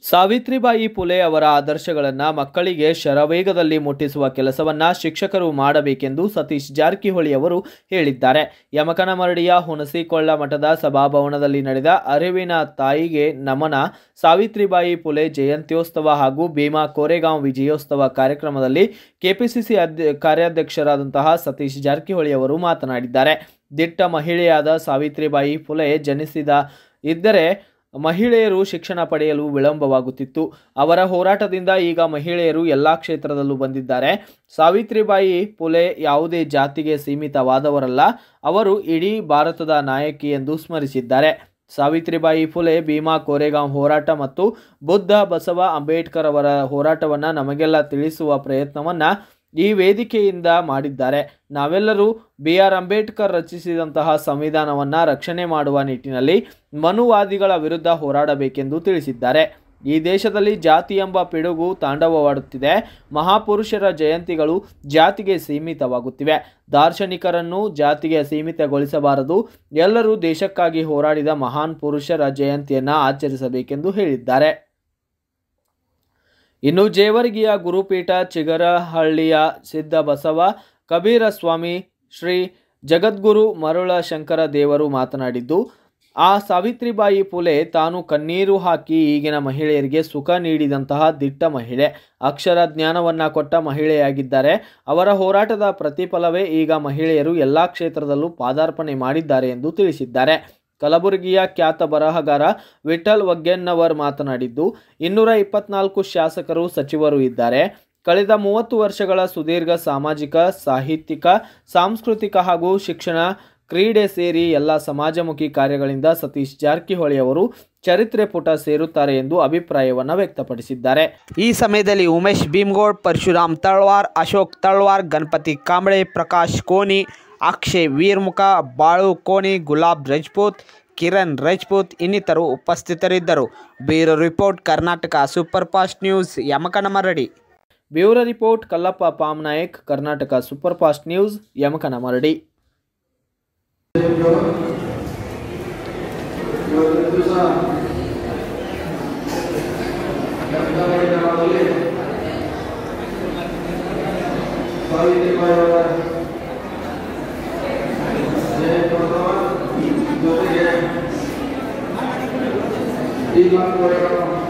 ಸಾವಿತ್ರಿಬಾಯಿ ಫುಲೆ ಅವರ ಆದರ್ಶಗಳನ್ನು ಮಕ್ಕಳಿಗೆ ಶರವೇಗದಲ್ಲಿ ಮುಟ್ಟಿಸುವ ಕೆಲಸವನ್ನ ಶಿಕ್ಷಕರು ಮಾಡಬೇಕೆಂದು ಸತೀಶ್ ಜಾರಕಿಹೊಳಿ ಅವರು ಹೇಳಿದ್ದಾರೆ ಯಮಕನಮರಡಿಯ ಹುಣಸಿಕೊಳ್ಳ ಮಠದ ಸಭಾಭವನದಲ್ಲಿ ನಡೆದ ಅರಿವಿನ ತಾಯಿಗೆ ನಮನ ಸಾವಿತ್ರಿಬಾಯಿ ಫುಲೆ ಜಯಂತ್ಯೋತ್ಸವ ಹಾಗೂ ಭೀಮಾ ಕೋರೆಗಾಂವ್ ವಿಜಯೋತ್ಸವ ಕಾರ್ಯಕ್ರಮದಲ್ಲಿ ಕೆಪಿಸಿಸಿ ಅಧ್ಯ ಕಾರ್ಯಾಧ್ಯಕ್ಷರಾದಂತಹ ಸತೀಶ್ ಜಾರಕಿಹೊಳಿ ಅವರು ಮಾತನಾಡಿದ್ದಾರೆ ದಿಟ್ಟ ಮಹಿಳೆಯಾದ ಸಾವಿತ್ರಿಬಾಯಿ ಫುಲೆ ಜನಿಸಿದ ಇದ್ದರೆ ಮಹಿಳೆಯರು ಶಿಕ್ಷಣ ಪಡೆಯಲು ವಿಳಂಬವಾಗುತ್ತಿತ್ತು ಅವರ ಹೋರಾಟದಿಂದ ಈಗ ಮಹಿಳೆಯರು ಎಲ್ಲ ಕ್ಷೇತ್ರದಲ್ಲೂ ಬಂದಿದ್ದಾರೆ ಸಾವಿತ್ರಿಬಾಯಿ ಫುಲೆ ಯಾವುದೇ ಜಾತಿಗೆ ಸೀಮಿತವಾದವರಲ್ಲ ಅವರು ಇಡೀ ಭಾರತದ ನಾಯಕಿ ಎಂದು ಸ್ಮರಿಸಿದ್ದಾರೆ ಸಾವಿತ್ರಿಬಾಯಿ ಫುಲೆ ಭೀಮಾ ಕೋರೆಗಾಂವ್ ಹೋರಾಟ ಮತ್ತು ಬುದ್ಧ ಬಸವ ಅಂಬೇಡ್ಕರ್ ಅವರ ಹೋರಾಟವನ್ನು ನಮಗೆಲ್ಲ ತಿಳಿಸುವ ಪ್ರಯತ್ನವನ್ನು ಈ ವೇದಿಕೆಯಿಂದ ಮಾಡಿದ್ದಾರೆ ನಾವೆಲ್ಲರೂ ಬಿ ಆರ್ ಅಂಬೇಡ್ಕರ್ ರಚಿಸಿದಂತಹ ಸಂವಿಧಾನವನ್ನು ರಕ್ಷಣೆ ಮಾಡುವ ನಿಟ್ಟಿನಲ್ಲಿ ಮನುವಾದಿಗಳ ವಿರುದ್ಧ ಹೋರಾಡಬೇಕೆಂದು ತಿಳಿಸಿದ್ದಾರೆ ಈ ದೇಶದಲ್ಲಿ ಜಾತಿ ಎಂಬ ಪಿಡುಗು ತಾಂಡವವಾಡುತ್ತಿದೆ ಮಹಾಪುರುಷರ ಜಯಂತಿಗಳು ಜಾತಿಗೆ ಸೀಮಿತವಾಗುತ್ತಿವೆ ದಾರ್ಶನಿಕರನ್ನು ಜಾತಿಗೆ ಸೀಮಿತಗೊಳಿಸಬಾರದು ಎಲ್ಲರೂ ದೇಶಕ್ಕಾಗಿ ಹೋರಾಡಿದ ಮಹಾನ್ ಪುರುಷರ ಜಯಂತಿಯನ್ನು ಆಚರಿಸಬೇಕೆಂದು ಹೇಳಿದ್ದಾರೆ ಇನ್ನು ಜೇವರ್ಗಿಯ ಗುರುಪೀಠ ಚಿಗರಹಳ್ಳಿಯ ಸಿದ್ಧ ಬಸವ ಕಬೀರ ಸ್ವಾಮಿ ಶ್ರೀ ಜಗದ್ಗುರು ಮರುಳ ಶಂಕರ ದೇವರು ಮಾತನಾಡಿದ್ದು ಆ ಸಾವಿತ್ರಿಬಾಯಿ ಫುಲೆ ತಾನು ಕಣ್ಣೀರು ಹಾಕಿ ಈಗಿನ ಮಹಿಳೆಯರಿಗೆ ಸುಖ ನೀಡಿದಂತಹ ದಿಟ್ಟ ಮಹಿಳೆ ಅಕ್ಷರ ಜ್ಞಾನವನ್ನು ಕೊಟ್ಟ ಮಹಿಳೆಯಾಗಿದ್ದಾರೆ ಅವರ ಹೋರಾಟದ ಪ್ರತಿಫಲವೇ ಈಗ ಮಹಿಳೆಯರು ಎಲ್ಲ ಕ್ಷೇತ್ರದಲ್ಲೂ ಪಾದಾರ್ಪಣೆ ಮಾಡಿದ್ದಾರೆ ಎಂದು ತಿಳಿಸಿದ್ದಾರೆ ಕಲಬುರಗಿಯ ಖ್ಯಾತ ಬರಹಗಾರ ವಿಠಲ್ ವಗ್ಗೆನ್ನವರ್ ಮಾತನಾಡಿದ್ದು ಇನ್ನೂರ ಇಪ್ಪತ್ನಾಲ್ಕು ಶಾಸಕರು ಸಚಿವರು ಇದ್ದಾರೆ ಕಳೆದ ಮೂವತ್ತು ವರ್ಷಗಳ ಸುದೀರ್ಘ ಸಾಮಾಜಿಕ ಸಾಹಿತ್ಯಿಕ ಸಾಂಸ್ಕೃತಿಕ ಹಾಗೂ ಶಿಕ್ಷಣ ಕ್ರೀಡೆ ಸೇರಿ ಎಲ್ಲ ಸಮಾಜಮುಖಿ ಕಾರ್ಯಗಳಿಂದ ಸತೀಶ್ ಜಾರಕಿಹೊಳಿ ಅವರು ಚರಿತ್ರೆ ಪುಟ ಸೇರುತ್ತಾರೆ ಎಂದು ಅಭಿಪ್ರಾಯವನ್ನು ವ್ಯಕ್ತಪಡಿಸಿದ್ದಾರೆ ಈ ಸಮಯದಲ್ಲಿ ಉಮೇಶ್ ಭೀಮ್ಗೌಡ್ ಪರಶುರಾಮ್ ತಳ್ವಾರ್ ಅಶೋಕ್ ತಳ್ವಾರ್ ಗಣಪತಿ ಕಾಂಬಳೆ ಪ್ರಕಾಶ್ ಕೋನಿ ಅಕ್ಷಯ್ ವೀರ್ಮುಖ ಬಾಳು ಕೋನಿ ಗುಲಾಬ್ ರಜಪೂತ್ ಕಿರಣ್ ರಜಪೂತ್ ಇನ್ನಿತರು ಉಪಸ್ಥಿತರಿದ್ದರು bureau report Karnataka super fast news Yamakanamaradi bureau report Kallappa Pamnayak Karnataka super fast news Yamakanamaradi ಇವತ್ತಿನ ದಿವಸ ಕರ್ನಾಟಕ ಗ್ರಾಮದಲ್ಲಿ ಸಾವಿತ್ರಿಬಾಯಿ ಅವರ ಜಯಂತ್ಯೋತ್ಸವ ಜೊತೆಗೆ ಈ ಮಾತುಗಳನ್ನು